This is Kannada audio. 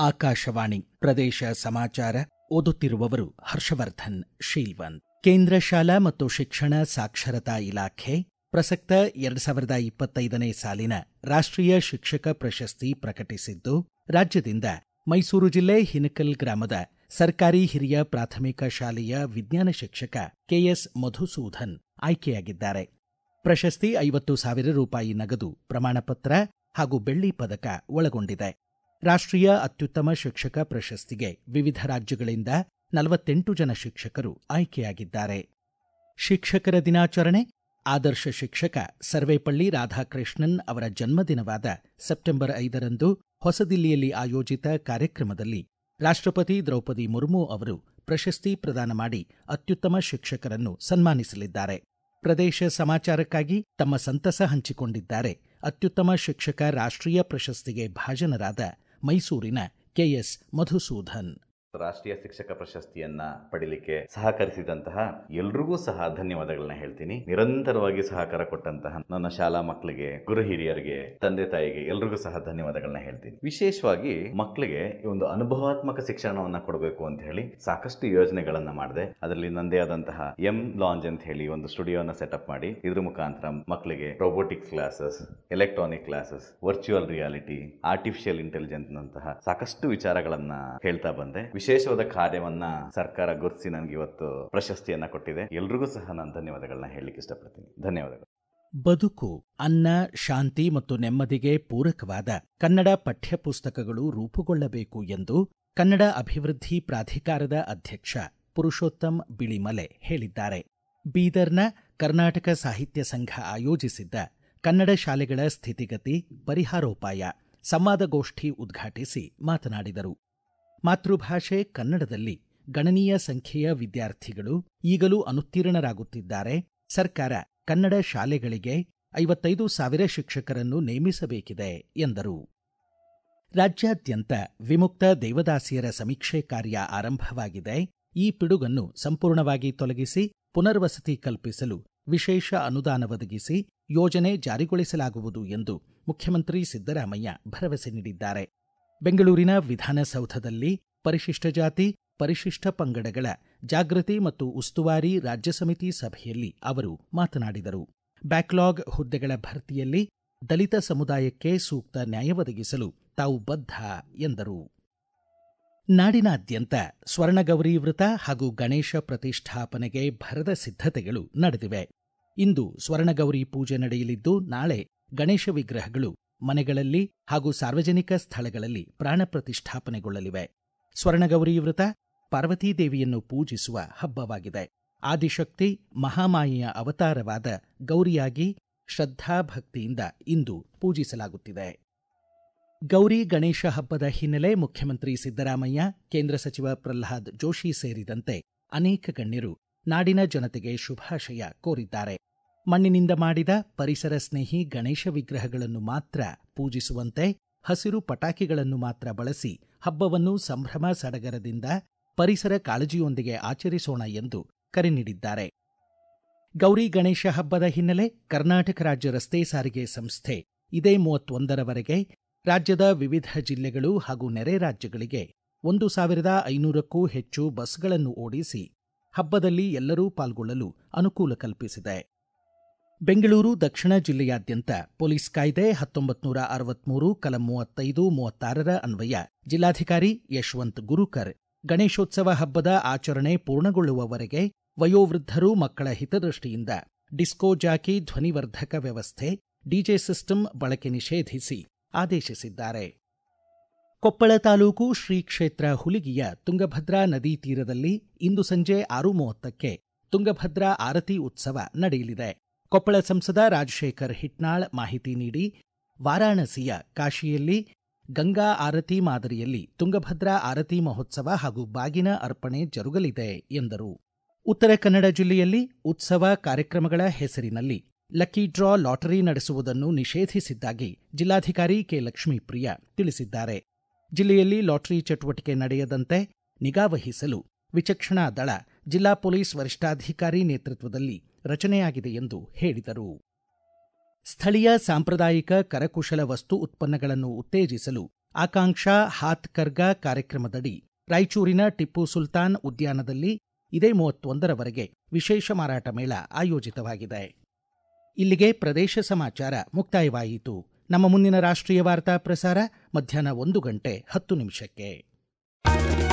ಆಕಾಶವಾಣಿ ಪ್ರದೇಶ ಸಮಾಚಾರ ಓದುತ್ತಿರುವವರು ಹರ್ಷವರ್ಧನ್ ಶೀಲ್ವಂತ್ ಕೇಂದ್ರ ಶಾಲಾ ಮತ್ತು ಶಿಕ್ಷಣ ಸಾಕ್ಷರತಾ ಇಲಾಖೆ ಪ್ರಸಕ್ತ ಎರಡ್ ಸಾವಿರದ ಇಪ್ಪತ್ತೈದನೇ ಸಾಲಿನ ರಾಷ್ಟ್ರೀಯ ಶಿಕ್ಷಕ ಪ್ರಶಸ್ತಿ ಪ್ರಕಟಿಸಿದ್ದು ರಾಜ್ಯದಿಂದ ಮೈಸೂರು ಜಿಲ್ಲೆ ಹಿನಕಲ್ ಗ್ರಾಮದ ಸರ್ಕಾರಿ ಹಿರಿಯ ಪ್ರಾಥಮಿಕ ಶಾಲೆಯ ವಿಜ್ಞಾನ ಶಿಕ್ಷಕ ಕೆಎಸ್ ಮಧುಸೂದನ್ ಆಯ್ಕೆಯಾಗಿದ್ದಾರೆ ಪ್ರಶಸ್ತಿ ಐವತ್ತು ಸಾವಿರ ರೂಪಾಯಿ ನಗದು ಪ್ರಮಾಣಪತ್ರ ಹಾಗೂ ಬೆಳ್ಳಿ ಪದಕ ಒಳಗೊಂಡಿದೆ ರಾಷ್ಟ್ರೀಯ ಅತ್ಯುತ್ತಮ ಶಿಕ್ಷಕ ಪ್ರಶಸ್ತಿಗೆ ವಿವಿಧ ರಾಜ್ಯಗಳಿಂದ ನಲವತ್ತೆಂಟು ಜನ ಶಿಕ್ಷಕರು ಆಯ್ಕೆಯಾಗಿದ್ದಾರೆ ಶಿಕ್ಷಕರ ದಿನಾಚರಣೆ ಆದರ್ಶ ಶಿಕ್ಷಕ ಸರ್ವೇಪಳ್ಳಿ ರಾಧಾಕೃಷ್ಣನ್ ಅವರ ಜನ್ಮದಿನವಾದ ಸೆಪ್ಟೆಂಬರ್ ಐದರಂದು ಹೊಸದಿಲ್ಲಿಯಲ್ಲಿ ಆಯೋಜಿತ ಕಾರ್ಯಕ್ರಮದಲ್ಲಿ ರಾಷ್ಟ್ರಪತಿ ದ್ರೌಪದಿ ಮುರ್ಮು ಅವರು ಪ್ರಶಸ್ತಿ ಪ್ರದಾನ ಮಾಡಿ ಅತ್ಯುತ್ತಮ ಶಿಕ್ಷಕರನ್ನು ಸನ್ಮಾನಿಸಲಿದ್ದಾರೆ ಪ್ರದೇಶ ಸಮಾಚಾರಕ್ಕಾಗಿ ತಮ್ಮ ಸಂತಸ ಹಂಚಿಕೊಂಡಿದ್ದಾರೆ ಅತ್ಯುತ್ತಮ ಶಿಕ್ಷಕ ರಾಷ್ಟ್ರೀಯ ಪ್ರಶಸ್ತಿಗೆ ಭಾಜನರಾದ ಮೈಸೂರಿನ ಕೆಎಸ್ ಮಧುಸೂದನ್ ರಾಷ್ಟ್ರೀಯ ಶಿಕ್ಷಕ ಪ್ರಶಸ್ತಿಯನ್ನ ಪಡಿಲಿಕ್ಕೆ ಸಹಕರಿಸಿದಂತಹ ಎಲ್ರಿಗೂ ಸಹ ಧನ್ಯವಾದಗಳನ್ನ ಹೇಳ್ತೀನಿ ನಿರಂತರವಾಗಿ ಸಹಕಾರ ಕೊಟ್ಟಂತಹ ನನ್ನ ಶಾಲಾ ಮಕ್ಕಳಿಗೆ ಗುರು ಹಿರಿಯರಿಗೆ ತಂದೆ ತಾಯಿಗೆ ಎಲ್ರಿಗೂ ಸಹ ಧನ್ಯವಾದಗಳನ್ನ ಹೇಳ್ತೀನಿ ವಿಶೇಷವಾಗಿ ಮಕ್ಕಳಿಗೆ ಈ ಒಂದು ಅನುಭವಾತ್ಮಕ ಶಿಕ್ಷಣವನ್ನ ಕೊಡಬೇಕು ಅಂತ ಹೇಳಿ ಸಾಕಷ್ಟು ಯೋಜನೆಗಳನ್ನ ಮಾಡಿದೆ ಅದರಲ್ಲಿ ನಂದೇ ಆದಂತಹ ಎಂ ಲಾಂಜ್ ಅಂತ ಹೇಳಿ ಒಂದು ಸ್ಟುಡಿಯೋನ ಸೆಟಪ್ ಮಾಡಿ ಇದ್ರ ಮುಖಾಂತರ ಮಕ್ಕಳಿಗೆ robotics classes electronic classes virtual reality artificial intelligence ನಂತಹ ಸಾಕಷ್ಟು ವಿಚಾರಗಳನ್ನ ಹೇಳ್ತಾ ಬಂದೆ ವಿಶೇಷವಾದ ಕಾರ್ಯವನ್ನ ಸರ್ಕಾರ ಗುರುತಿಸಿ ನನಗೆ ಇವತ್ತು ಪ್ರಶಸ್ತಿಯನ್ನ ಕೊಟ್ಟಿದೆ ಎಲ್ರಿಗೂ ಸಹ ನಾನು ಧನ್ಯವಾದಗಳನ್ನ ಹೇಳಲಿಕ್ಕೆ ಇಷ್ಟಪಡ್ತೀನಿ ಧನ್ಯವಾದಗಳು ಬದುಕು ಅನ್ನ ಶಾಂತಿ ಮತ್ತು ನೆಮ್ಮದಿಗೆ ಪೂರಕವಾದ ಕನ್ನಡ ಪಠ್ಯಪುಸ್ತಕಗಳು ರೂಪುಗೊಳ್ಳಬೇಕು ಎಂದು ಕನ್ನಡ ಅಭಿವೃದ್ಧಿ ಪ್ರಾಧಿಕಾರದ ಅಧ್ಯಕ್ಷ ಪುರುಷೋತ್ತಮ್ ಬಿಳಿಮಲೆ ಹೇಳಿದ್ದಾರೆ ಬೀದರ್ನ ಕರ್ನಾಟಕ ಸಾಹಿತ್ಯ ಸಂಘ ಆಯೋಜಿಸಿದ್ದ ಕನ್ನಡ ಶಾಲೆಗಳ ಸ್ಥಿತಿಗತಿ ಪರಿಹಾರೋಪಾಯ ಸಂವಾದಗೋಷ್ಠಿ ಉದ್ಘಾಟಿಸಿ ಮಾತನಾಡಿದರು ಮಾತೃಭಾಷೆ ಕನ್ನಡದಲ್ಲಿ ಗಣನೀಯ ಸಂಖ್ಯೆಯ ವಿದ್ಯಾರ್ಥಿಗಳು ಈಗಲೂ ಅನುತ್ತೀರ್ಣರಾಗುತ್ತಿದ್ದಾರೆ ಸರ್ಕಾರ ಕನ್ನಡ ಶಾಲೆಗಳಿಗೆ ಐವತ್ತೈದು ಸಾವಿರ ಶಿಕ್ಷಕರನ್ನು ನೇಮಿಸಬೇಕಿದೆ ಎಂದರು ರಾಜ್ಯಾದ್ಯಂತ ವಿಮುಕ್ತ ದೇವದಾಸಿಯರ ಸಮೀಕ್ಷೆ ಕಾರ್ಯ ಆರಂಭವಾಗಿದೆ ಈ ಪಿಡುಗನ್ನು ಸಂಪೂರ್ಣವಾಗಿ ತೊಲಗಿಸಿ ಪುನರ್ವಸತಿ ಕಲ್ಪಿಸಲು ವಿಶೇಷ ಅನುದಾನ ಒದಗಿಸಿ ಯೋಜನೆ ಜಾರಿಗೊಳಿಸಲಾಗುವುದು ಎಂದು ಮುಖ್ಯಮಂತ್ರಿ ಸಿದ್ದರಾಮಯ್ಯ ಭರವಸೆ ನೀಡಿದ್ದಾರೆ ಬೆಂಗಳೂರಿನ ವಿಧಾನಸೌಧದಲ್ಲಿ ಪರಿಶಿಷ್ಟ ಜಾತಿ ಪರಿಶಿಷ್ಟ ಪಂಗಡಗಳ ಜಾಗೃತಿ ಮತ್ತು ಉಸ್ತುವಾರಿ ರಾಜ್ಯ ಸಮಿತಿ ಸಭೆಯಲ್ಲಿ ಅವರು ಮಾತನಾಡಿದರು ಬ್ಯಾಕ್ಲಾಗ್ ಹುದ್ದೆಗಳ ಭರ್ತಿಯಲ್ಲಿ ದಲಿತ ಸಮುದಾಯಕ್ಕೆ ಸೂಕ್ತ ನ್ಯಾಯ ಒದಗಿಸಲು ತಾವು ಬದ್ಧ ಎಂದರು ನಾಡಿನಾದ್ಯಂತ ಸ್ವರ್ಣಗೌರಿ ವೃತ ಹಾಗೂ ಗಣೇಶ ಪ್ರತಿಷ್ಠಾಪನೆಗೆ ಭರದ ಸಿದ್ಧತೆಗಳು ನಡೆದಿವೆ ಇಂದು ಸ್ವರ್ಣಗೌರಿ ಪೂಜೆ ನಡೆಯಲಿದ್ದು ನಾಳೆ ಗಣೇಶ ವಿಗ್ರಹಗಳು ಮನೆಗಳಲ್ಲಿ ಹಾಗೂ ಸಾರ್ವಜನಿಕ ಸ್ಥಳಗಳಲ್ಲಿ ಪ್ರಾಣ ಪ್ರತಿಷ್ಠಾಪನೆಗೊಳ್ಳಲಿವೆ ಸ್ವರ್ಣಗೌರಿ ವೃತ ಪಾರ್ವತೀದೇವಿಯನ್ನು ಪೂಜಿಸುವ ಹಬ್ಬವಾಗಿದೆ ಆದಿಶಕ್ತಿ ಮಹಾಮಾಯೆಯ ಅವತಾರವಾದ ಗೌರಿಯಾಗಿ ಶ್ರದ್ಧಾಭಕ್ತಿಯಿಂದ ಇಂದು ಪೂಜಿಸಲಾಗುತ್ತಿದೆ ಗೌರಿ ಗಣೇಶ ಹಬ್ಬದ ಹಿನ್ನೆಲೆ ಮುಖ್ಯಮಂತ್ರಿ ಸಿದ್ದರಾಮಯ್ಯ ಕೇಂದ್ರ ಸಚಿವ ಪ್ರಹ್ಲಾದ್ ಜೋಶಿ ಸೇರಿದಂತೆ ಅನೇಕ ಗಣ್ಯರು ನಾಡಿನ ಜನತೆಗೆ ಶುಭಾಶಯ ಕೋರಿದ್ದಾರೆ ಮಣ್ಣಿನಿಂದ ಮಾಡಿದ ಪರಿಸರ ಸ್ನೇಹಿ ಗಣೇಶ ವಿಗ್ರಹಗಳನ್ನು ಮಾತ್ರ ಪೂಜಿಸುವಂತೆ ಹಸಿರು ಪಟಾಕಿಗಳನ್ನು ಮಾತ್ರ ಬಳಸಿ ಹಬ್ಬವನ್ನು ಸಂಭ್ರಮ ಸಡಗರದಿಂದ ಪರಿಸರ ಕಾಳಜಿಯೊಂದಿಗೆ ಆಚರಿಸೋಣ ಎಂದು ಕರೆ ನೀಡಿದ್ದಾರೆ ಗೌರಿ ಗಣೇಶ ಹಬ್ಬದ ಹಿನ್ನೆಲೆ ಕರ್ನಾಟಕ ರಾಜ್ಯ ರಸ್ತೆ ಸಾರಿಗೆ ಸಂಸ್ಥೆ ಇದೇ ಮೂವತ್ತೊಂದರವರೆಗೆ ರಾಜ್ಯದ ವಿವಿಧ ಜಿಲ್ಲೆಗಳು ಹಾಗೂ ನೆರೆ ರಾಜ್ಯಗಳಿಗೆ ಒಂದು ಸಾವಿರದ ಐನೂರಕ್ಕೂ ಹೆಚ್ಚು ಬಸ್ಗಳನ್ನು ಓಡಿಸಿ ಹಬ್ಬದಲ್ಲಿ ಎಲ್ಲರೂ ಪಾಲ್ಗೊಳ್ಳಲು ಅನುಕೂಲ ಕಲ್ಪಿಸಿದೆ ಬೆಂಗಳೂರು ದಕ್ಷಿಣ ಜಿಲ್ಲೆಯಾದ್ಯಂತ ಪೊಲೀಸ್ ಕಾಯ್ದೆ ಹತ್ತೊಂಬತ್ತು ನೂರ ಅರವತ್ಮೂರು ಕಲಂ ಮೂವತ್ತೈದು ಮೂವತ್ತಾರರ ಅನ್ವಯ ಜಿಲ್ಲಾಧಿಕಾರಿ ಯಶವಂತ್ ಗುರುಕರ್ ಗಣೇಶೋತ್ಸವ ಹಬ್ಬದ ಆಚರಣೆ ಪೂರ್ಣಗೊಳ್ಳುವವರೆಗೆ ವಯೋವೃದ್ಧರು ಮಕ್ಕಳ ಹಿತದೃಷ್ಟಿಯಿಂದ ಡಿಸ್ಕೋ ಜಾಕಿ ಧ್ವನಿವರ್ಧಕ ವ್ಯವಸ್ಥೆ ಡಿಜೆ ಸಿಸ್ಟಮ್ ಬಳಕೆ ನಿಷೇಧಿಸಿ ಆದೇಶಿಸಿದ್ದಾರೆ ಕೊಪ್ಪಳ ತಾಲೂಕು ಶ್ರೀ ಕ್ಷೇತ್ರ ಹುಲಿಗಿಯ ತುಂಗಭದ್ರಾ ನದಿ ತೀರದಲ್ಲಿ ಇಂದು ಸಂಜೆ ಆರು ಮೂವತ್ತಕ್ಕೆ ತುಂಗಭದ್ರಾ ಆರತಿ ಉತ್ಸವ ನಡೆಯಲಿದೆ ಕೊಪ್ಪಳ ಸಂಸದ ರಾಜಶೇಖರ್ ಹಿಟ್ನಾಳ್ ಮಾಹಿತಿ ನೀಡಿ ವಾರಾಣಸಿಯ ಕಾಶಿಯಲ್ಲಿ ಗಂಗಾ ಆರತಿ ಮಾದರಿಯಲ್ಲಿ ತುಂಗಭದ್ರಾ ಆರತಿ ಮಹೋತ್ಸವ ಹಾಗೂ ಬಾಗಿನ ಅರ್ಪಣೆ ಜರುಗಲಿದೆ ಎಂದರು ಉತ್ತರ ಕನ್ನಡ ಜಿಲ್ಲೆಯಲ್ಲಿ ಉತ್ಸವ ಕಾರ್ಯಕ್ರಮಗಳ ಹೆಸರಿನಲ್ಲಿ ಲಕ್ಕಿ ಡ್ರಾ ಲಾಟರಿ ನಡೆಸುವುದನ್ನು ನಿಷೇಧಿಸಿದ್ದಾಗಿ ಜಿಲ್ಲಾಧಿಕಾರಿ ಕೆ ಲಕ್ಷ್ಮೀಪ್ರಿಯ ತಿಳಿಸಿದ್ದಾರೆ ಜಿಲ್ಲೆಯಲ್ಲಿ ಲಾಟರಿ ಚಟುವಟಿಕೆ ನಡೆಯದಂತೆ ನಿಗಾವಹಿಸಲು ವಿಚಕ್ಷಣಾ ದಳ ಜಿಲ್ಲಾ ಪೊಲೀಸ್ ವರಿಷ್ಠಾಧಿಕಾರಿ ನೇತೃತ್ವದಲ್ಲಿ ರಚನೆಯಾಗಿದೆ ಎಂದು ಹೇಳಿದರು ಸ್ಥಳೀಯ ಸಾಂಪ್ರದಾಯಿಕ ಕರಕುಶಲ ವಸ್ತು ಉತ್ಪನ್ನಗಳನ್ನು ಉತ್ತೇಜಿಸಲು ಆಕಾಂಕ್ಷಾ ಹಾತ್ ಕರ್ಗಾ ಕಾರ್ಯಕ್ರಮದಡಿ ರಾಯಚೂರಿನ ಟಿಪ್ಪು ಸುಲ್ತಾನ್ ಉದ್ಯಾನದಲ್ಲಿ ಇದೇ ಮೂವತ್ತೊಂದರವರೆಗೆ ವಿಶೇಷ ಮಾರಾಟ ಮೇಳ ಆಯೋಜಿತವಾಗಿದೆ ಇಲ್ಲಿಗೆ ಪ್ರದೇಶ ಸಮಾಚಾರ ಮುಕ್ತಾಯವಾಯಿತು ನಮ್ಮ ಮುಂದಿನ ರಾಷ್ಟ್ರೀಯ ವಾರ್ತಾ ಪ್ರಸಾರ ಮಧ್ಯಾಹ್ನ ಒಂದು ಗಂಟೆ ಹತ್ತು ನಿಮಿಷಕ್ಕೆ